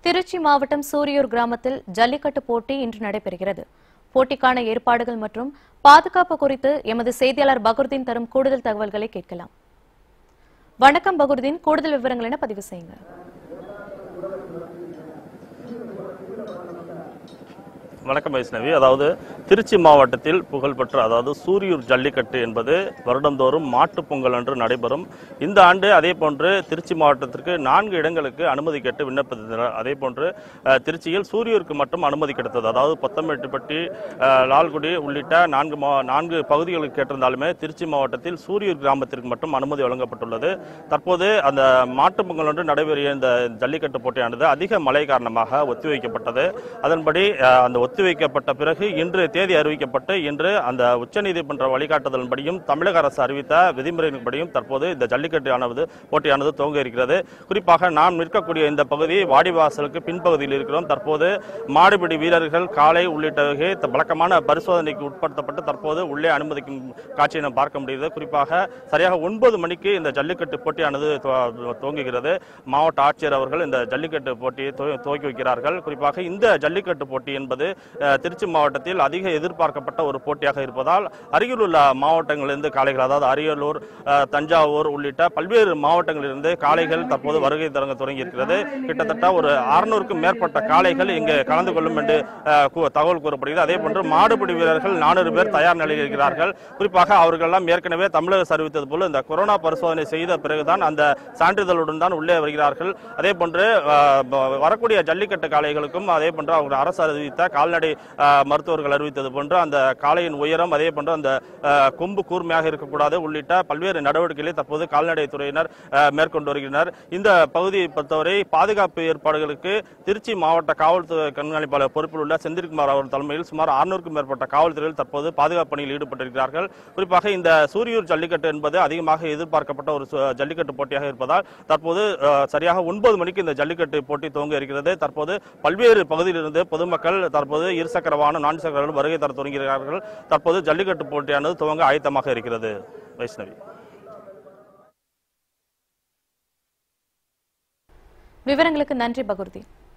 திருச்சி மாவட்டம் சூரியூர் கிராமத்தில் ஜல்லிக்கட்டு போட்டி இன்று நடைபெறுகிறது போட்டிக்கான ஏற்பாடுகள் மற்றும் பாதுகாப்பு குறித்து எமது செய்தியாளர் பகுர்தீன் தரும் கூடுதல் தகவல்களை கேட்கலாம் வணக்கம் பகுர்தீன் கூடுதல் விவரங்கள் என பதிவு செய்யுங்க வணக்கம் வைஷ்ணவி அதாவது திருச்சி மாவட்டத்தில் புகழ்பெற்ற அதாவது சூரியூர் ஜல்லிக்கட்டு என்பது வருடந்தோறும் மாட்டுப் பொங்கல் அன்று நடைபெறும் இந்த ஆண்டு அதே போன்று திருச்சி மாவட்டத்திற்கு நான்கு இடங்களுக்கு அனுமதி கேட்டு விண்ணப்பித்தனர் அதே போன்று அஹ், திருச்சியில் சூரியூருக்கு மட்டும் அனுமதி கிடைத்தது அதாவது பொத்தமேட்டுப்பட்டி அஹ், லால்குடி உள்ளிட்ட நான்கு மா நான்கு பகுதிகளுக்கு கேட்டிருந்தாலுமே திருச்சி மாவட்டத்தில் சூரியூர் கிராமத்திற்கு மட்டும் அனுமதி வழங்கப்பட்டுள்ளது தற்போது அந்த மாட்டுப் பொங்கல் அன்று நடைபெறிய இந்த ஜல்லிக்கட்டு போட்டியானது அதிக மழை காரணமாக ஒத்திவைக்கப்பட்டது அதன்படி அஹ், அந்த ஒத்திவைக்கப்பட்ட பிறகு இன்று தேதி அறிவிக்கப்பட்டு இன்று அந்த உச்சநீதிமன்ற வழிகாட்டுதலின்படியும் தமிழக அரசு அறிவித்த விதிமுறைகளின்படியும் தற்போது இந்த ஜல்லிக்கட்டானது போட்டியானது துவங்க இருக்கிறது குறிப்பாக நாம் நிற்கக்கூடிய இந்த பகுதி வாடிவாசலுக்கு பின்பகுதியில் இருக்கிறோம் தற்போது மாடுபிடி வீரர்கள் காலை உள்ளிட்டவை த- வழக்கமான பரிசோதனைக்கு உட்படுத்தப்பட்டு தற்போது உள்ளே அனுமதிக்கும் காட்சியை நாம் பார்க்க முடியுது குறிப்பாக சரியாக ஒன்பது மணிக்கு இந்த ஜல்லிக்கட்டு போட்டியானது துவ- துவங்குகிறது மாவட்ட ஆட்சியர் அவர்கள் இந்த ஜல்லிக்கட்டு போட்டியை துவ- துவக்கி வைக்கிறார்கள் குறிப்பாக இந்த ஜல்லிக்கட்டு போட்டி என்பது அஹ், திருச்சி மாவட்டத்தில் அதிக எதிர்பார்க்கப்பட்ட ஒரு போட்டியாக இருப்பதால் அருகில் உள்ள மாவட்டங்களிலிருந்து காளைகள் அதாவது அரியலூர் அஹ், தஞ்சாவூர் உள்ளிட்ட பல்வேறு மாவட்டங்களிலிருந்து காளைகள் தற்போது வருகை தரங்க தொடங்கி இருக்கிறது கிட்டத்தட்ட ஒரு அறுநூறுக்கும் மேற்பட்ட காளைகள் இங்கு கலந்து கொள்ளும் என்று அஹ், கூ- தகவல் கூறப்படுகிறது அதே போன்று மாடுபிடி வீரர்கள் நானூறு பேர் தயார் நிலையில் இருக்கிறார்கள் குறிப்பாக அவர்கள் எல்லாம் ஏற்கனவே தமிழக அரசு அறிவித்தது போல இந்த கொரோனா பரிசோதனை செய்த பிறகுதான் அந்த சான்றிதழுடன் தான் உள்ளே வருகிறார்கள் அதே போன்று அஹ், ப- வரக்கூடிய ஜல்லிக்கட்டு காளைகளுக்கும் அதே போன்று அவங்க அரசு அறிவித்த கால்நடை அஹ், மருத்துவர்கள் அறிவித்தது போன்று அந்த காளையின் உயரம் அதே போன்று அந்த அஹ், கொம்பு கூர்மையாக இருக்கக்கூடாது உள்ளிட்ட பல்வேறு நடவடிக்கைகளை தற்போது கால்நடை துறையினர் அஹ், மேற்கொண்டு வருகின்றனர் இந்த பகுதியை பொறுத்தவரை பாதுகாப்பு ஏற்பாடுகளுக்கு திருச்சி மாவட்ட காவல்துறை கண்காணிப்பாளர் பொறுப்பில் உள்ள செந்தில்குமார் அவர் தலைமையில் சுமார் 600 மேற்பட்ட காவல்துறையில் தற்போது பாதுகாப்பு பணியில் ஈடுபட்டிருக்கிறார்கள் குறிப்பாக இந்த சூரியூர் ஜல்லிக்கட்டு என்பது அதிகமாக எதிர்பார்க்கப்பட்ட ஒரு சு- ஜல்லிக்கட்டு போட்டியாக இருப்பதால் தற்போது அஹ், சரியாக ஒன்பது மணிக்கு இந்த ஜல்லிக்கட்டு போட்டி துவங்க இருக்கிறது தற்போது பல்வேறு பகுதியிலிருந்து பொதுமக்கள் தற்போது இருசக்கர வாகனம் நான்கு சக்கர வருகை தர தொடங்குகிறார்கள் தற்போது ஜல்லிக்கட்டு போட்டியானது துவங்க ஆயத்தமாக இருக்கிறது வைஷ்ணவி விவரங்களுக்கு நன்றி பகுர்தீன்